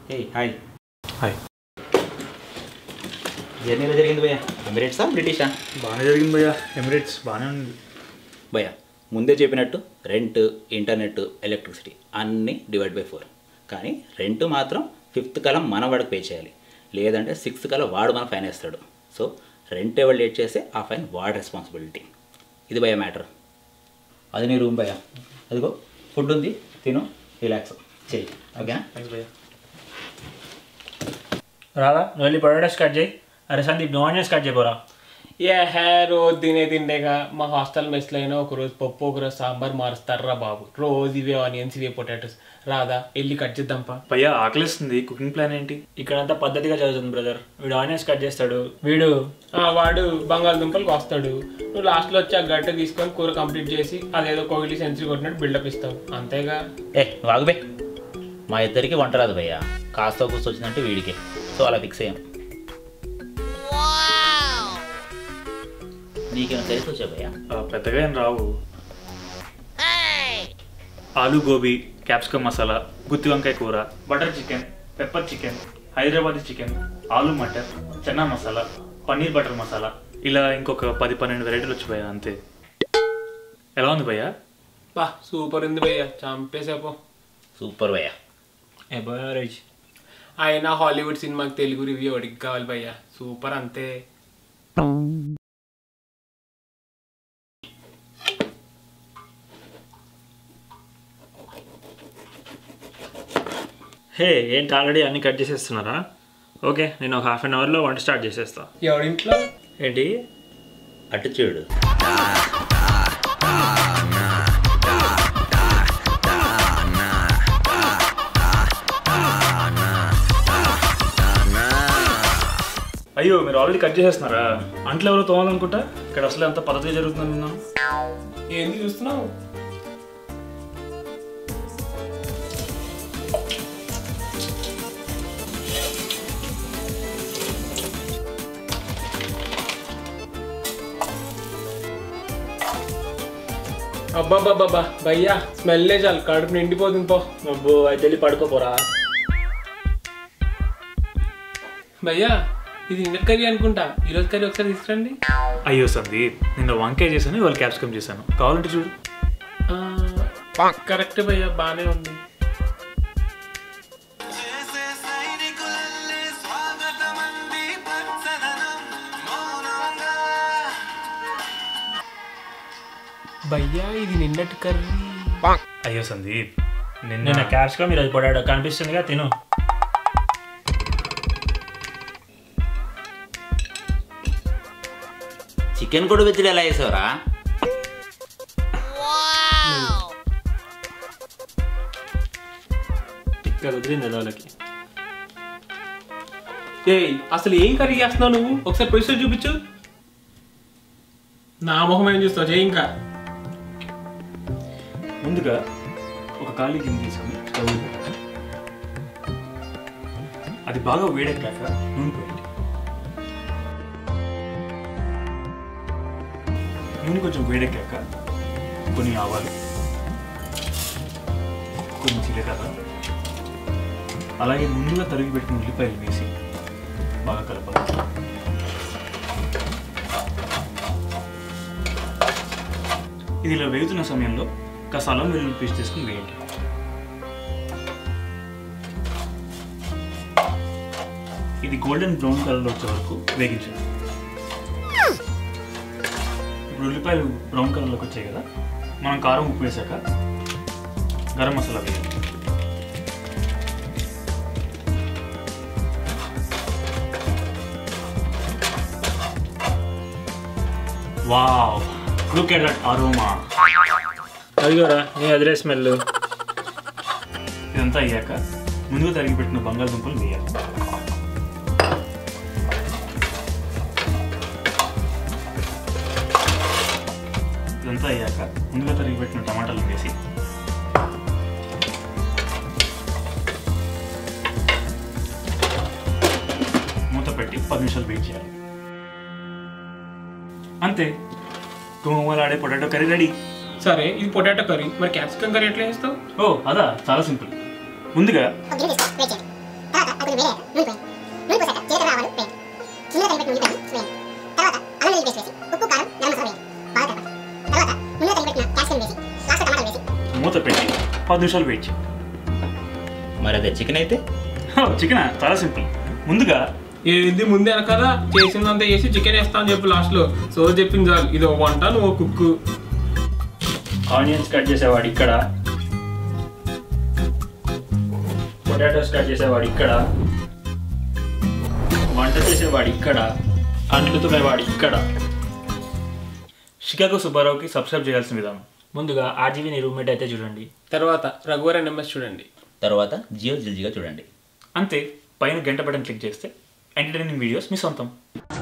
hey hi hi జర్నీలో జరిగింది భయ్యా ఎమిరేట్సా బ్రిటిషా బాగానే జరిగింది భయ్యా ఎమిరేట్స్ బాగానే ఉంది భయ్యా ముందే చెప్పినట్టు రెంట్ ఇంటర్నెట్ ఎలక్ట్రిసిటీ అన్నీ డివైడ్ బై ఫోర్ కానీ రెంట్ మాత్రం ఫిఫ్త్ కలం మన వాడికి పే చేయాలి లేదంటే సిక్స్త్ కలం వాడు మన ఫైన్ వేస్తాడు సో రెంట్ ఎవరు లేట్ చేస్తే ఆ ఫైన్ వాడి రెస్పాన్సిబిలిటీ ఇది భయ్యా మ్యాటర్ అది నీ రూమ్ భయ్యా అదిగో ఫుడ్ ఉంది తిను రిలాక్స్ చెయ్యి ఓకేనా థ్యాంక్స్ భయ్యా రాదా నువ్వు వెళ్ళి పొటాటో స్టార్ట్ చేయి అరే సందీప్ నువ్వు ఆనియన్ స్టార్ట్ చేయబోరా ఏ హే రోజు తినే తిండేగా మా హాస్టల్ మెస్లో అయినా ఒక రోజు పప్పు ఒక రోజు సాంబార్ మారుస్తారా బాబు రోజు ఇవే ఆనియన్స్ ఇవే పొటాటోస్ రాదా వెళ్ళి కట్ చేద్దాంపా భయ్యా ఆకలిస్తుంది కుకింగ్ ప్లాన్ ఏంటి ఇక్కడంతా పద్ధతిగా చదువుతుంది బ్రదర్ వీడు ఆనియన్స్ కట్ చేస్తాడు వీడు ఆ, వాడు బంగాళదుంపలు వస్తాడు నువ్వు లాస్ట్లో వచ్చి ఆ గడ్డ తీసుకొని కూర కంప్లీట్ చేసి అదేదో కోగిలి సెంచరీ కొట్టినట్టు బిల్డప్ ఇస్తావు అంతేగా ఏ నువ్వు ఆగుబే మా ఇద్దరికి వంట రాదు భయ్యా కాస్త కూస్త వచ్చిందంటే వీడికే సో అలా ఫిక్స్ అయ్యాం నీకేమైనా తెలిసి వచ్చా భయ్యా ఆ, పెద్దగా ఏం రావు ఆలు గోబీ క్యాప్సికమ్ మసాలా గుత్తి వంకాయ కూర butter chicken pepper chicken Hyderabadi chicken aloo matar chana masala paneer butter masala ఇలా ఇంకొక పది పన్నెండు వెరైటీలు వచ్చి భయ్యా అంతే ఎలా ఉంది భయ్యా బా సూపర్ ఉంది భయ్య చంపేసేపో సూపర్ భయ్యా ఎవరేజ్ అయినా హాలీవుడ్ సినిమాకి తెలుగు రివ్యూ అడిగి కావాలి భయ్య సూపర్ అంతే హే ఏంటి ఆల్రెడీ అన్ని కట్ చేసేస్తున్నారా ఓకే నేను ఒక హాఫ్ అన్ అవర్లో వంట స్టార్ట్ చేసేస్తా ఎవడింట్లో ఏంటి అటు చూడు అయ్యో మీరు ఆల్రెడీ కట్ చేసేస్తున్నారా అంట్లో ఎవరో తోమాలనుకుంటా ఇక్కడ అసలు ఎంత పద్ధతిగా జరుగుతుందని విన్నాను ఏంది చూస్తున్నావు అబ్బాబ్బాబ్బా భయ్యా స్మెల్లే చాలు కడుపు నిండిపోతుంది పో అబ్బో అయితే వెళ్ళి పడుకోపోరా భయ్యా ఇది నిన్న కర్రీ అనుకుంటా ఈరోజు కర్రీ ఒకసారి తీసుకురండి అయ్యో సందీప్ నిన్న వంకాయ చేశాను ఇవాళ క్యాప్సికమ్ చేశాను కావాలంటే చూడు కరెక్ట్ భయ్యా బాగానే ఉంది భయ్యా ఇది నిన్నటి కర్రీ అయ్యో సందీప్ నిన్న నిన్న క్యాప్సికమ్ ఈరోజు పొటాటో కనిపిస్తుందిగా తిను చికెన్ కూడా వెజ్లు ఎలా వేసావురా ఇక్కడ వదిలింది వాళ్ళకి ఏయ్ అసలు ఏం కర్రీ చేస్తున్నావు నువ్వు ఒకసారి పొజిషన్ చూపించు నా మొహం ఏం చూస్తావు చేయి ఇంకా ముందుగా ఒక ఖాళీ గిన్నె తీసుకుని స్టవ్ మీద పెట్టండి అది బాగా వేడెక్కాక నూనె పోయండి నూనె కొంచెం వేడెక్కాక కొన్ని ఆవాలు కొన్ని జీలకర్ర అలాగే ముందుగా తరిగి పెట్టిన ఉల్లిపాయలు వేసి బాగా కలపాలి ఇది ఇలా వేగుతున్న సమయంలో కాస్త అల్లం వెల్లుల్లి పేస్ట్ తీసుకుని వేయండి ఇది గోల్డెన్ బ్రౌన్ కలర్లో వచ్చే వరకు వేగించండి ఇప్పుడు ఉల్లిపాయలు బ్రౌన్ కలర్లోకి వచ్చాయి కదా మనం కారం ఉప్పు వేసాక గరం మసాలా వేయండి wow look at that aroma అదిగోరా నీ అదిరే స్మెల్ ఇదంతా అయ్యాక ముందుగా తరిగి పెట్టిన బంగాళదుంపలు వేయాలి ఇదంతా అయ్యాక ముందుగా తరిగి పెట్టిన టమాటాలు వేసి మూత పెట్టి పది నిమిషాలు వెయిట్ చేయాలి అంతే గుమ్మలాడే పొటాటో కర్రీ రెడీ సరే ఇది పొటాటో కర్రీ మరి క్యాప్సికమ్ కర్రీ ఎట్లా చేస్తావు ఓ అదా చాలా సింపుల్ ముందుగా ఒక గిన్నె తీసుకో వెయిట్ చేయండి తర్వాత కొంచెం వేరే నూనె పోయండి నూనె పోసాక జీలకర్ర ఆవాలు వేయండి చిన్నగా కలిపెట్టి నూనె వేయండి వేయండి తర్వాత అల్లం వెల్లుల్లి పేస్ట్ వేసి ఉప్పు కారం గరం మసాలా వేయండి బాగా కలపండి తర్వాత ముందుగా కలిపెట్టిన క్యాప్సికం వేసి లాస్ట్ టమాటాలు వేసి మూత పెట్టి పది నిమిషాలు వెయిట్ చేయండి మరి అదే చికెన్ అయితే చికెన్ చాలా సింపుల్ ముందుగా ఏంది ముందే కదా చేసిందంతా చేసి చికెన్ వేస్తా అని చెప్పి లాస్ట్లో సో చెప్పింది చాలు ఇది ఒక వంట నువ్వు ఒక కుక్కు ఆనియన్స్ కట్ చేసేవాడు ఇక్కడ పొటాటోస్ కట్ చేసేవాడు ఇక్కడ వంట చేసేవాడు ఇక్కడ అంట్లు తుమ్మేవాడు ఇక్కడ షికాగో సుబ్బారావుకి సబ్స్క్రైబ్ చేయాల్సిన విధానం ముందుగా ఆర్జీవీని రూమ్మేట్ అయితే చూడండి తర్వాత రఘువరన్ ఎంఎస్ చూడండి తర్వాత జియో జిల్జిగా చూడండి అంతే పైన గంట బటన్ క్లిక్ చేస్తే ఎంటర్టైనింగ్ వీడియోస్ మీ సొంతం